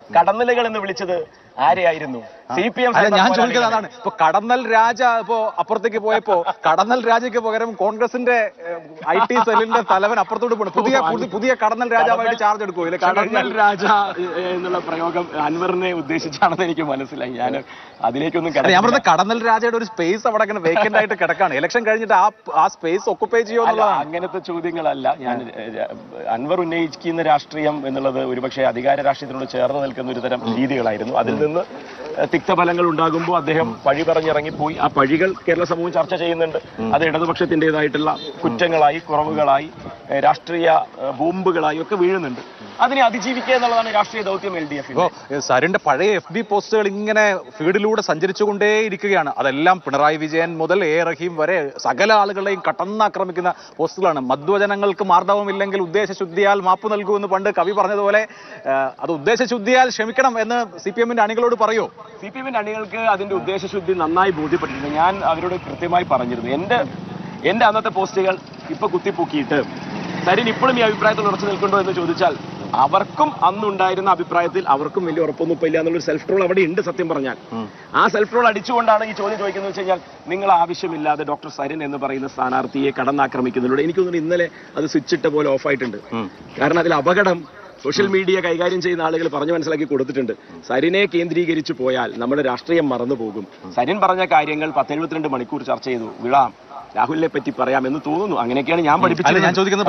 കടന്നലുകൾ എന്ന് വിളിച്ചത് ആരെയായിരുന്നു C P M അല്ല ഞാൻ ചോദിക്കുന്നത് അതാണ് ഇപ്പൊ കടന്നൽ രാജ ഇപ്പോ അപ്പുറത്തേക്ക് പോയപ്പോ കടന്നൽ രാജയ്ക്ക് പകരം കോൺഗ്രസിന്റെ ഐ ടി സെല്ലിന്റെ തലവൻ അപ്പുറത്തോട്ട് പോകണം പുതിയ പുതി- പുതിയ കടന്നൽ രാജാവായിട്ട് ചാർജ് എടുക്കുമോ ഇല്ല കടന്നൽ രാജ ഏഹ്, എന്നുള്ള പ്രയോഗം അൻവറിനെ ഉദ്ദേശിച്ചാണെന്ന് എനിക്ക് മനസ്സിലായി ഞാൻ അതിലേക്കൊന്നും അല്ല, ഞാൻ കടന്നില്ല. പറഞ്ഞ കടന്നൽ രാജയുടെ ഒരു സ്പേസ് അവിടെ അങ്ങനെ വേക്കന്റ് ആയിട്ട് കിടക്കാണ് ഇലക്ഷൻ കഴിഞ്ഞിട്ട് ആ ആ സ്പേസ് ഒക്കുപ്പൈ അല്ല, ചെയ്യുമെന്നുള്ളതാണ് അങ്ങനത്തെ ചോദ്യങ്ങളല്ല ഞാൻ ഏഹ്, അൻവർ ഉന്നയിക്കുന്ന രാഷ്ട്രീയം എന്നുള്ളത് ഒരുപക്ഷെ അധികാര രാഷ്ട്രീയത്തിനോട് ചേർന്ന് നിൽക്കുന്ന ഒരു തരം രീതികളായിരുന്നു അതിൽ നിന്ന് ഏഹ്, തിക്തഫലങ്ങൾ ഉണ്ടാകുമ്പോൾ അദ്ദേഹം പഴി പറഞ്ഞിറങ്ങിപ്പോയി ആ പഴികൾ കേരള സമൂഹം ചർച്ച ചെയ്യുന്നുണ്ട് അത് ഇടതുപക്ഷത്തിൻ്റെതായിട്ടുള്ള കുറ്റങ്ങളായി കുറവുകളായി ഏഹ്, രാഷ്ട്രീയ ഏഹ്, ബോംബുകളായി ഒക്കെ വീഴുന്നുണ്ട് അതിനെ അതിജീവിക്കുക എന്നുള്ളതാണ് രാഷ്ട്രീയ ദൗത്യം എൽ ഡി എഫ് ഇപ്പോ ഏഹ്, സരിന്റെ പഴയ എഫ് ബി പോസ്റ്റുകൾ ഇങ്ങനെ ഫീഡിലൂടെ സഞ്ചരിച്ചുകൊണ്ടേ ഇരിക്കുകയാണ് അതെല്ലാം പിണറായി വിജയൻ മുതൽ എ റഹീം വരെ സകല ആളുകളെയും കടന്നാക്രമിക്കുന്ന പോസ്റ്റുകളാണ് മധ്വജനങ്ങൾക്ക് മാർദ്ദവമില്ലെങ്കിൽ ഉദ്ദേശശുദ്ധിയാൽ മാപ്പ് നൽകൂ എന്ന് പണ്ട് കവി പറഞ്ഞതുപോലെ ഏഹ്, അത് ഉദ്ദേശശുദ്ധിയാൽ ക്ഷമിക്കണം എന്ന് സി പി എമ്മിന്റെ അണികളോട് പറയൂ സി പി എമ്മിന്റെ അണികൾക്ക് അതിന്റെ ഉദ്ദേശശുദ്ധി നന്നായി ബോധ്യപ്പെട്ടിട്ടുണ്ട് ഞാൻ അവരോട് കൃത്യമായി പറഞ്ഞിരുന്നു എന്റെ എന്റെ അന്നത്തെ പോസ്റ്റുകൾ ഇപ്പൊ കുത്തിപ്പൊക്കിയിട്ട് സരിൻ ഇപ്പോഴും ഈ അഭിപ്രായത്തിൽ ഉറച്ചു നിൽക്കുന്നുണ്ടോ എന്ന് ചോദിച്ചാൽ അവർക്കും അന്നുണ്ടായിരുന്ന അഭിപ്രായത്തിൽ അവർക്കും വലിയ ഉറപ്പൊന്നും ഇല്ല എന്നുള്ളൊരു സെൽഫ് ട്രോൾ അവിടെ ഉണ്ട് സത്യം പറഞ്ഞാൽ ആ സെൽഫ് ട്രോൾ അടിച്ചുകൊണ്ടാണ് ഈ ചോദ്യം ചോദിക്കുന്നത് വെച്ച് കഴിഞ്ഞാൽ നിങ്ങൾ ആവശ്യമില്ലാതെ ഡോക്ടർ സരിൻ എന്ന് പറയുന്ന സ്ഥാനാർത്ഥിയെ കടന്നാക്രമിക്കുന്നതിലൂടെ എനിക്ക് തോന്നുന്നു ഇന്നലെ അത് സ്വിച്ച് ഇട്ട പോലെ ഓഫായിട്ടുണ്ട് കാരണം അതിൽ അപകടം സോഷ്യൽ മീഡിയ കൈകാര്യം ചെയ്യുന്ന ആളുകൾ പറഞ്ഞു മനസ്സിലാക്കി കൊടുത്തിട്ടുണ്ട് സരിനെ കേന്ദ്രീകരിച്ചു പോയാൽ നമ്മുടെ രാഷ്ട്രീയം മറന്നു പോകും സരിൻ പറഞ്ഞ കാര്യങ്ങൾ പത്തെഴുപത്തിരണ്ട് മണിക്കൂർ ചർച്ച ചെയ്തു വിടാം രാഹുലിനെ പറ്റി പറയാം എന്ന് തോന്നുന്നു അങ്ങനെയൊക്കെയാണ് ഞാൻ അല്ല പഠിപ്പിച്ചത് ഞാൻ ചോദിക്കുന്നത്